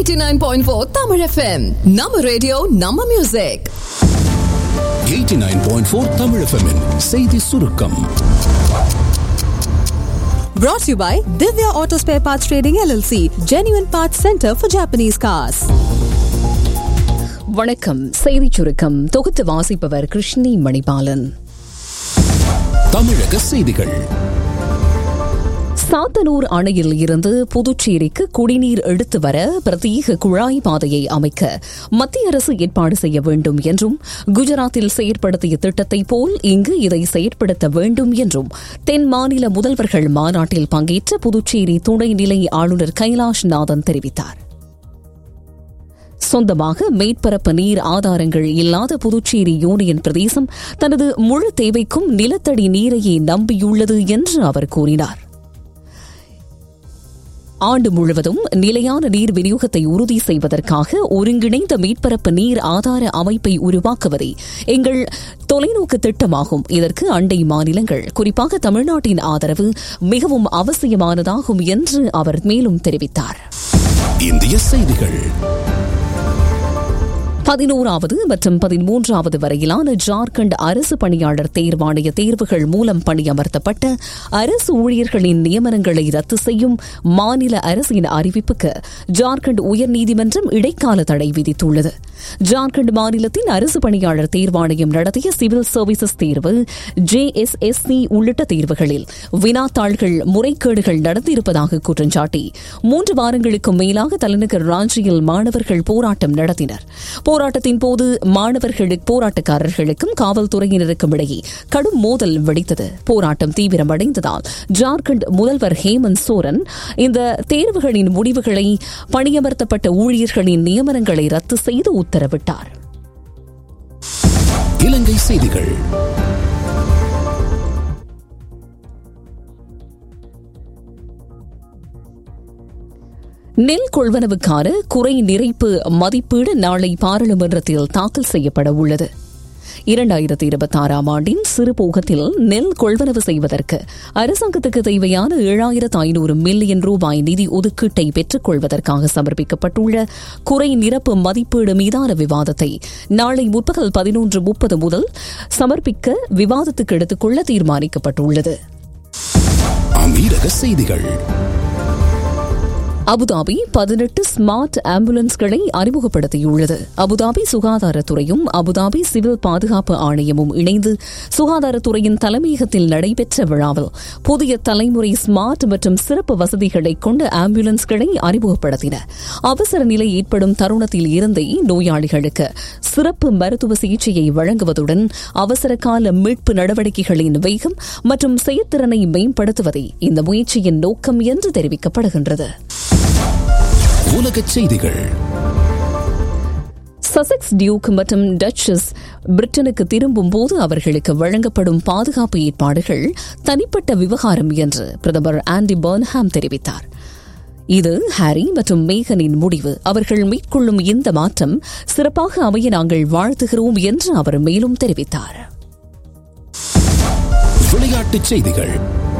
89.4 Tamil FM நம்ம radio நம்ம music 89.4 Tamil FM -இன் செய்தி சுருக்கம் Brought to you by Divya Auto Spare Parts Trading LLC, Genuine Parts Center for Japanese Cars. வணக்கம் செய்திச் சுருக்கம் தொகுத்து வாசிப்பவர் கிருஷ்ணி மணிபாலன் தமிழக செய்திகள் சாத்தனூர் அணையில் இருந்து புதுச்சேரிக்கு குடிநீர் எடுத்து வர பிரத்யேக குழாய் பாதையை அமைக்க மத்திய அரசு ஏற்பாடு செய்ய வேண்டும் என்றும் குஜராத்தில் செயற்படுத்திய திட்டத்தை போல் இங்கு இதை செயற்படுத்த வேண்டும் என்றும் தென் மாநில முதல்வர்கள் மாநாட்டில் பங்கேற்ற புதுச்சேரி துணைநிலை ஆளுநர் கைலாஷ் நாதன் தெரிவித்தார் சொந்தமாக மேற்பரப்பு நீர் ஆதாரங்கள் இல்லாத புதுச்சேரி யூனியன் பிரதேசம் தனது முழு தேவைக்கும் நிலத்தடி நீரையே நம்பியுள்ளது என்று அவர் கூறினார் ஆண்டு முழுவதும் நிலையான நீர் விநியோகத்தை உறுதி செய்வதற்காக ஒருங்கிணைந்த மீட்பரப்பு நீர் ஆதார அமைப்பை உருவாக்குவதே எங்கள் தொலைநோக்கு திட்டமாகும் இதற்கு அண்டை மாநிலங்கள் குறிப்பாக தமிழ்நாட்டின் ஆதரவு மிகவும் அவசியமானதாகும் என்று அவர் மேலும் தெரிவித்தார் இந்திய செய்திகள் பதினோராவது மற்றும் பதிமூன்றாவது வரையிலான ஜார்க்கண்ட் அரசு பணியாளர் தேர்வாணைய தேர்வுகள் மூலம் பணியமர்த்தப்பட்ட அரசு ஊழியர்களின் நியமனங்களை ரத்து செய்யும் மாநில அரசின் அறிவிப்புக்கு ஜார்க்கண்ட் உயர்நீதிமன்றம் இடைக்கால தடை விதித்துள்ளது ஜார்க்கண்ட் மாநிலத்தின் அரசு பணியாளர் தேர்வாணையம் நடத்திய சிவில் சர்வீசஸ் தேர்வு ஜேஎஸ்எஸ்சி உள்ளிட்ட தேர்வுகளில் வினாத்தாள்கள் முறைகேடுகள் நடந்திருப்பதாக குற்றம் சாட்டி மூன்று வாரங்களுக்கும் மேலாக தலைநகர் ராஞ்சியில் மாணவர்கள் போராட்டம் நடத்தினர் போராட்டத்தின் போது மாணவர்களுக்கு போராட்டக்காரர்களுக்கும் காவல்துறையினருக்கும் இடையே கடும் மோதல் வெடித்தது போராட்டம் தீவிரமடைந்ததால் ஜார்க்கண்ட் முதல்வர் ஹேமந்த் சோரன் இந்த தேர்வுகளின் முடிவுகளை பணியமர்த்தப்பட்ட ஊழியர்களின் நியமனங்களை ரத்து செய்து உத்தரவிட்டார் இலங்கை செய்திகள் நெல் கொள்வனவுக்கான குறை நிறைப்பு மதிப்பீடு நாளை பாராளுமன்றத்தில் தாக்கல் செய்யப்பட உள்ளது இரண்டாயிரத்தி இருபத்தி ஆறாம் ஆண்டின் சிறு போகத்தில் நெல் கொள்வனவு செய்வதற்கு அரசாங்கத்துக்கு தேவையான ஏழாயிரத்து ஐநூறு மில்லியன் ரூபாய் நிதி ஒதுக்கீட்டை பெற்றுக் கொள்வதற்காக சமர்ப்பிக்கப்பட்டுள்ள குறை நிரப்பு மதிப்பீடு மீதான விவாதத்தை நாளை முற்பகல் பதினொன்று முப்பது முதல் சமர்ப்பிக்க விவாதத்துக்கு எடுத்துக்கொள்ள தீர்மானிக்கப்பட்டுள்ளது அமீரக செய்திகள் அபுதாபி பதினெட்டு ஸ்மார்ட் ஆம்புலன்ஸ்களை அறிமுகப்படுத்தியுள்ளது அபுதாபி சுகாதாரத்துறையும் அபுதாபி சிவில் பாதுகாப்பு ஆணையமும் இணைந்து சுகாதாரத்துறையின் தலைமையகத்தில் நடைபெற்ற விழாவில் புதிய தலைமுறை ஸ்மார்ட் மற்றும் சிறப்பு வசதிகளை கொண்ட ஆம்புலன்ஸ்களை அறிமுகப்படுத்தின அவசர நிலை ஏற்படும் தருணத்தில் இருந்தே நோயாளிகளுக்கு சிறப்பு மருத்துவ சிகிச்சையை வழங்குவதுடன் அவசர கால மீட்பு நடவடிக்கைகளின் வேகம் மற்றும் செயற்திறனை மேம்படுத்துவதே இந்த முயற்சியின் நோக்கம் என்று தெரிவிக்கப்படுகின்றது உலகச் செய்திகள் சசெக்ஸ் டியூக் மற்றும் டச்சஸ் பிரிட்டனுக்கு திரும்பும் போது அவர்களுக்கு வழங்கப்படும் பாதுகாப்பு ஏற்பாடுகள் தனிப்பட்ட விவகாரம் என்று பிரதமர் ஆண்டி பர்ன்ஹாம் தெரிவித்தார் இது ஹாரி மற்றும் மேகனின் முடிவு அவர்கள் மேற்கொள்ளும் இந்த மாற்றம் சிறப்பாக அமைய நாங்கள் வாழ்த்துகிறோம் என்று அவர் மேலும் தெரிவித்தார் விளையாட்டுச் செய்திகள்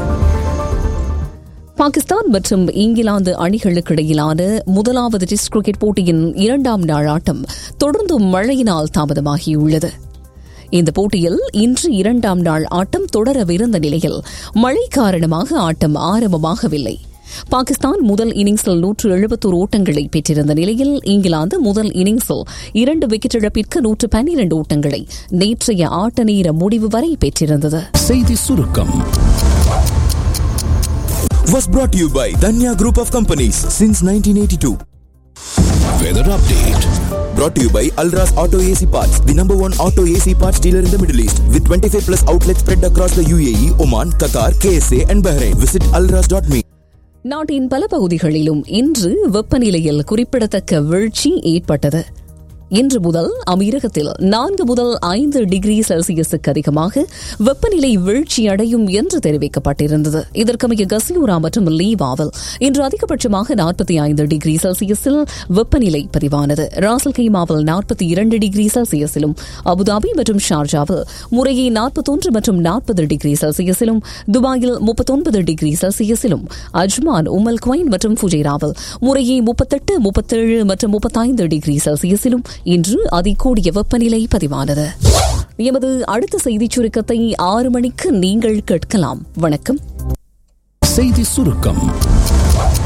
பாகிஸ்தான் மற்றும் இங்கிலாந்து அணிகளுக்கு இடையிலான முதலாவது டெஸ்ட் கிரிக்கெட் போட்டியின் இரண்டாம் நாள் ஆட்டம் தொடர்ந்தும் மழையினால் தாமதமாகியுள்ளது இந்த போட்டியில் இன்று இரண்டாம் நாள் ஆட்டம் தொடரவிருந்த நிலையில் மழை காரணமாக ஆட்டம் ஆரம்பமாகவில்லை பாகிஸ்தான் முதல் இன்னிங்ஸில் நூற்று எழுபத்தோரு ஓட்டங்களை பெற்றிருந்த நிலையில் இங்கிலாந்து முதல் இன்னிங்ஸில் இரண்டு விக்கெட் இழப்பிற்கு நூற்று பன்னிரண்டு ஓட்டங்களை நேற்றைய ஆட்ட நேர முடிவு வரை பெற்றிருந்தது செய்தி சுருக்கம் was brought to you by Danya Group of Companies since 1982. Weather update Brought to you by Alras Auto AC Parts, the number one auto AC parts dealer in the Middle East, with 25 plus outlets spread across the UAE, Oman, Qatar, KSA, and Bahrain. Visit alras.me. நாட்டின் பல பகுதிகளிலும் இன்று வெப்பநிலையில் குறிப்பிடத்தக்க வீழ்ச்சி ஏற்பட்டது இன்று முதல் அமீரகத்தில் நான்கு முதல் ஐந்து டிகிரி செல்சியஸுக்கு அதிகமாக வெப்பநிலை வீழ்ச்சியடையும் என்று தெரிவிக்கப்பட்டிருந்தது இதற்கமைய கசியூரா மற்றும் லீவாவில் இன்று அதிகபட்சமாக நாற்பத்தி ஐந்து டிகிரி செல்சியஸில் வெப்பநிலை பதிவானது ராசல் கைமாவில் நாற்பத்தி இரண்டு டிகிரி செல்சியஸிலும் அபுதாபி மற்றும் ஷார்ஜாவில் முறையே நாற்பத்தொன்று மற்றும் நாற்பது டிகிரி செல்சியஸிலும் துபாயில் முப்பத்தொன்பது டிகிரி செல்சியஸிலும் அஜ்மான் உமல் குவைன் மற்றும் ஃபுஜைராவில் முறையே முப்பத்தெட்டு முப்பத்தேழு மற்றும் முப்பத்தைந்து டிகிரி செல்சியஸிலும் இன்று அதிகூடிய வெப்பநிலை பதிவானது எமது அடுத்த செய்திச் சுருக்கத்தை ஆறு மணிக்கு நீங்கள் கேட்கலாம் வணக்கம் செய்தி சுருக்கம்